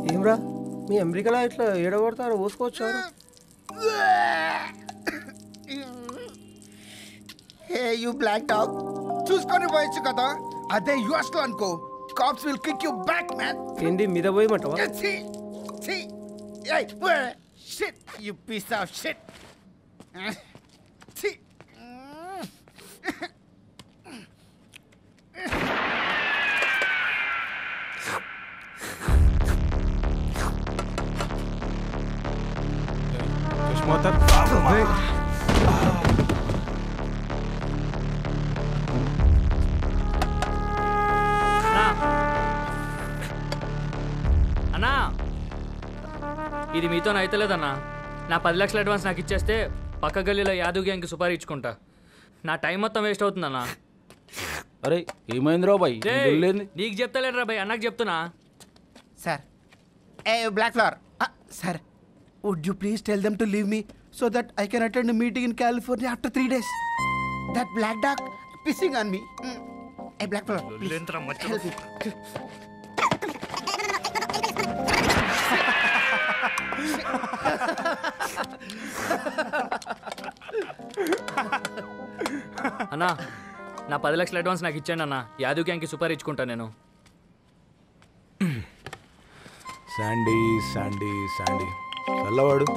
ఏమ్రా మీ అమెరికాలో ఇట్లా ఏడగొడతారు ఊసుకోవచ్చారు హే యూ బ్లాక్ డాగ్ చూసుకొని పోయొచ్చు కదా అదే యుఎస్ లో అనుకో cops will kick you back man ఏంటి మీద పోయమంటావా ఛీ ఛీ ఏయ్ shit you piece of shit ఛీ అన్నా ఇది మీతో అయితలేదన్నా నా పది లక్షల అడ్వాన్స్ నాకు ఇచ్చేస్తే పక్క గల్లీలో యాదవ్ గ్యాంగ్కి సుపారీ ఇచ్చుకుంటా నా టైం మొత్తం వేస్ట్ అవుతుందన్నా అరే ఏమైందిరా బాయ్ రేయ్, నీకు చెప్తలేరా భయ్ అన్నకు చెప్తున్నా sir a black flower sir would you please tell them to leave me so that I can attend meeting in California after three days that black dog pissing on me a black flower అన్నా నా పది లక్షల advance నాకు ఇచ్చాను అన్న యాదవ్ గ్యాంగ్కి సుపారీ ఇచ్చుకుంటా నేను శాండీ శాండీ శాండీ చల్లవాడు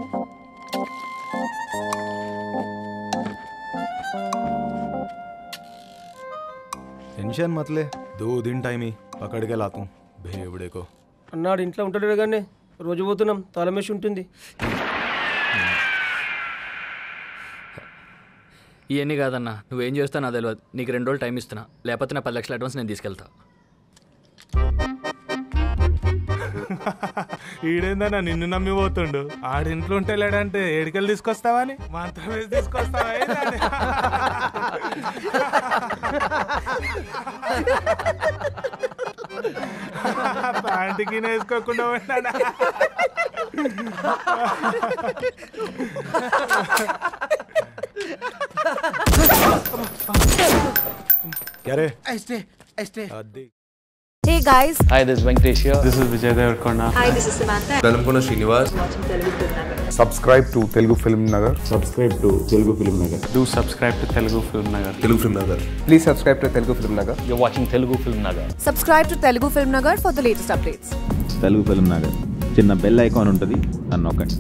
टेंशन मत ले दो दिन टाइम ही पकड़ के लाता हूँ भेवड़े को అన్నాడు ఇంట్లో ఉంటాడు కానీ రోజు పోతున్నాం తలమేసి ఉంటుంది ఇవన్నీ కాదన్నా నువ్వేం చేస్తావు నాకు తెలియదు నీకు రెండు రోజులు టైం ఇస్తున్నా లేకపోతే నా పది లక్షల అడ్వాన్స్ నేను తీసుకెళ్తా ఈడేందన్నా నిన్ను నమ్మి పోతుండు ఆడింట్లో ఉంటే లేడంటే ఏడికెళ్ళి తీసుకొస్తావని మంత్రం వేసి తీసుకొస్తావా ఏందని? ప్యాంటుకి వేసుకోకుండా ఉన్నాడా क्या रे ఐ స్టే ఐ స్టే अद्दी Hey guys, hi this Venkatesh this is Vijay Devarakonda hi, this is Samantha. Velankonda Srinivas subscribe to Telugu Film Nagar subscribe to Telugu Film Nagar do subscribe to Telugu Film Nagar Telugu Film Nagar please subscribe to Telugu Film Nagar you watching Telugu Film Nagar Subscribe to Telugu Film Nagar for the latest updates. Telugu Film Nagar చిన్న bell icon ఉంటుంది దాన్ని నొక్కండి